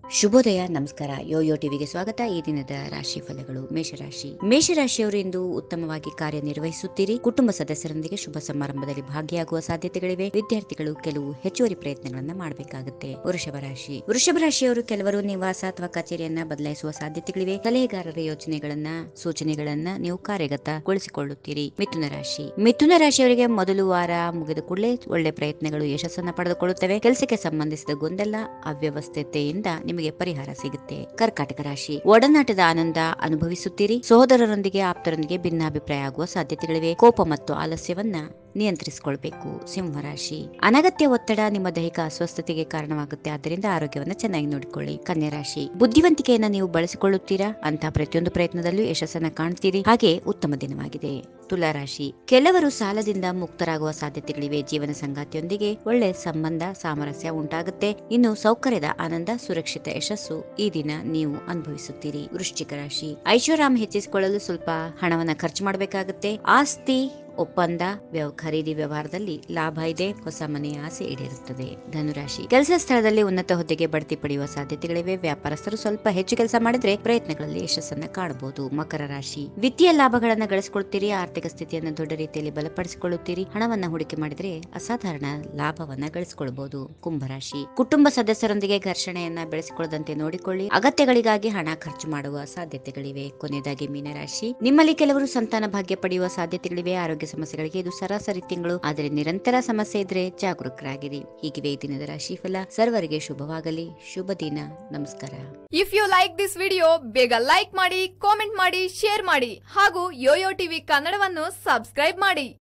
ಶುಭೋದಯ ನಮಸ್ಕಾರ ಯೋಯೋ ಟಿವಿಗೆ ಸ್ವಾಗತ ಈ ದಿನದ ರಾಶಿ ಫಲಗಳು ಮೇಷರಾಶಿ ಮೇಷರಾಶಿಯವರು ಇಂದು ಉತ್ತಮವಾಗಿ ಕಾರ್ಯನಿರ್ವಹಿಸುತ್ತೀರಿ ಕುಟುಂಬ ಸದಸ್ಯರೊಂದಿಗೆ ಶುಭ ಸಮಾರಂಭದಲ್ಲಿ ಭಾಗಿಯಾಗುವ ಸಾಧ್ಯತೆಗಳಿವೆ ವಿದ್ಯಾರ್ಥಿಗಳು ಕೆಲವು ಹೆಚ್ಚುವರಿ ಪ್ರಯತ್ನಗಳನ್ನ ಮಾಡಬೇಕಾಗುತ್ತೆ ವೃಷಭ ರಾಶಿ ವೃಷಭ ರಾಶಿಯವರು ಕೆಲವರು ನಿವಾಸ ಅಥವಾ ಕಚೇರಿಯನ್ನ ಬದಲಾಯಿಸುವ ಸಾಧ್ಯತೆಗಳಿವೆ ಸಲಹೆಗಾರರ ಯೋಚನೆಗಳನ್ನ ಸೂಚನೆಗಳನ್ನ ನೀವು ಕಾರ್ಯಗತಗೊಳಿಸಿಕೊಳ್ಳುತ್ತೀರಿ ಮಿಥುನ ರಾಶಿ ಮಿಥುನ ರಾಶಿಯವರಿಗೆ ಮೊದಲು ವಾರ ಮುಗಿದ ಕೂಡಲೇ ಒಳ್ಳೆ ಪ್ರಯತ್ನಗಳು ಯಶಸ್ಸನ್ನ ಪಡೆದುಕೊಳ್ಳುತ್ತವೆ ಕೆಲಸಕ್ಕೆ ಸಂಬಂಧಿಸಿದ ಗೊಂದಲ ಅವ್ಯವಸ್ಥತೆಯಿಂದ ನಿಮಗೆ ಪರಿಹಾರ ಸಿಗುತ್ತೆ ಕರ್ಕಾಟಕ ರಾಶಿ ಒಡನಾಟದ ಆನಂದ ಅನುಭವಿಸುತ್ತೀರಿ ಸಹೋದರರೊಂದಿಗೆ ಆಪ್ತರೊಂದಿಗೆ ಭಿನ್ನಾಭಿಪ್ರಾಯ ಆಗುವ ಸಾಧ್ಯತೆಗಳಿವೆ ಕೋಪ ಮತ್ತು ಆಲಸ್ಯವನ್ನ ನಿಯಂತ್ರಿಸಿಕೊಳ್ಬೇಕು ಸಿಂಹರಾಶಿ ಅನಗತ್ಯ ಒತ್ತಡ ನಿಮ್ಮ ದೈಹಿಕ ಅಸ್ವಸ್ಥತೆಗೆ ಕಾರಣವಾಗುತ್ತೆ ಆದ್ದರಿಂದ ಆರೋಗ್ಯವನ್ನ ಚೆನ್ನಾಗಿ ನೋಡಿಕೊಳ್ಳಿ ಕನ್ಯಾ ರಾಶಿ ಬುದ್ಧಿವಂತಿಕೆಯನ್ನ ನೀವು ಬಳಸಿಕೊಳ್ಳುತ್ತೀರಾ ಅಂತ ಪ್ರತಿಯೊಂದು ಪ್ರಯತ್ನದಲ್ಲೂ ಯಶಸ್ಸನ್ನ ಕಾಣ್ತೀರಿ ಹಾಗೆ ಉತ್ತಮ ದಿನವಾಗಿದೆ ತುಲಾ ರಾಶಿ ಕೆಲವರು ಸಾಲದಿಂದ ಮುಕ್ತರಾಗುವ ಸಾಧ್ಯತೆಗಳಿವೆ ಜೀವನ ಸಂಗಾತಿಯೊಂದಿಗೆ ಒಳ್ಳೆ ಸಂಬಂಧ ಸಾಮರಸ್ಯ ಉಂಟಾಗುತ್ತೆ ಇನ್ನು ಸೌಕರ್ಯದ ಆನಂದ ಸುರಕ್ಷಿತ ಯಶಸ್ಸು ಈ ದಿನ ನೀವು ಅನುಭವಿಸುತ್ತೀರಿ ವೃಶ್ಚಿಕ ರಾಶಿ ಐಷಾರಾಮ್ ಹೆಚ್ಚಿಸಿಕೊಳ್ಳಲು ಸ್ವಲ್ಪ ಹಣವನ್ನ ಖರ್ಚು ಮಾಡಬೇಕಾಗುತ್ತೆ ಆಸ್ತಿ ಒಪ್ಪಂದ ವ್ಯವ ಖರೀದಿ ವ್ಯವಹಾರದಲ್ಲಿ ಲಾಭ ಇದೆ ಹೊಸ ಮನೆಯ ಆಸೆ ಈಡೇರುತ್ತದೆ ಧನುರಾಶಿ ಕೆಲಸ ಸ್ಥಳದಲ್ಲಿ ಉನ್ನತ ಹುದ್ದೆಗೆ ಬಡ್ತಿ ಪಡೆಯುವ ಸಾಧ್ಯತೆಗಳಿವೆ ವ್ಯಾಪಾರಸ್ಥರು ಸ್ವಲ್ಪ ಹೆಚ್ಚು ಕೆಲಸ ಮಾಡಿದ್ರೆ ಪ್ರಯತ್ನಗಳಲ್ಲಿ ಯಶಸ್ಸನ್ನ ಕಾಣಬಹುದು ಮಕರ ರಾಶಿ ವಿತ್ತೀಯ ಲಾಭಗಳನ್ನ ಗಳಿಸಿಕೊಳ್ತೀರಿ ಆರ್ಥಿಕ ಸ್ಥಿತಿಯನ್ನು ದೊಡ್ಡ ರೀತಿಯಲ್ಲಿ ಬಲಪಡಿಸಿಕೊಳ್ಳುತ್ತೀರಿ ಹಣವನ್ನ ಹೂಡಿಕೆ ಮಾಡಿದ್ರೆ ಅಸಾಧಾರಣ ಲಾಭವನ್ನ ಗಳಿಸಿಕೊಳ್ಳಬಹುದು ಕುಂಭರಾಶಿ ಕುಟುಂಬ ಸದಸ್ಯರೊಂದಿಗೆ ಘರ್ಷಣೆಯನ್ನ ಬೆಳೆಸಿಕೊಳ್ಳದಂತೆ ನೋಡಿಕೊಳ್ಳಿ ಅಗತ್ಯಗಳಿಗಾಗಿ ಹಣ ಖರ್ಚು ಮಾಡುವ ಸಾಧ್ಯತೆಗಳಿವೆ ಕೊನೆಯದಾಗಿ ಮೀನರಾಶಿ ನಿಮ್ಮಲ್ಲಿ ಕೆಲವರು ಸಂತಾನ ಭಾಗ್ಯ ಪಡೆಯುವ ಸಾಧ್ಯತೆಗಳಿವೆ ಆರೋಗ್ಯ ಸಮಸ್ಯೆಗಳಿಗೆ ಇದು ಸರಾಸರಿ ತಿಂಗಳು ಆದರೆ ನಿರಂತರ ಸಮಸ್ಯೆ ಇದ್ರೆ ಜಾಗರೂಕರಾಗಿರಿ ಹೀಗಿವೆ ಈ ದಿನದ ರಾಶಿಫಲ ಸರ್ವರಿಗೆ ಶುಭವಾಗಲಿ ಶುಭ ದಿನ ನಮಸ್ಕಾರ if you like this video ಬೇಗ ಲೈಕ್ ಮಾಡಿ ಕಾಮೆಂಟ್ ಮಾಡಿ ಶೇರ್ ಮಾಡಿ ಹಾಗೂ ಯೋಯೋ ಟಿವಿ ಕನ್ನಡವನ್ನು ಸಬ್ಸ್ಕ್ರೈಬ್ ಮಾಡಿ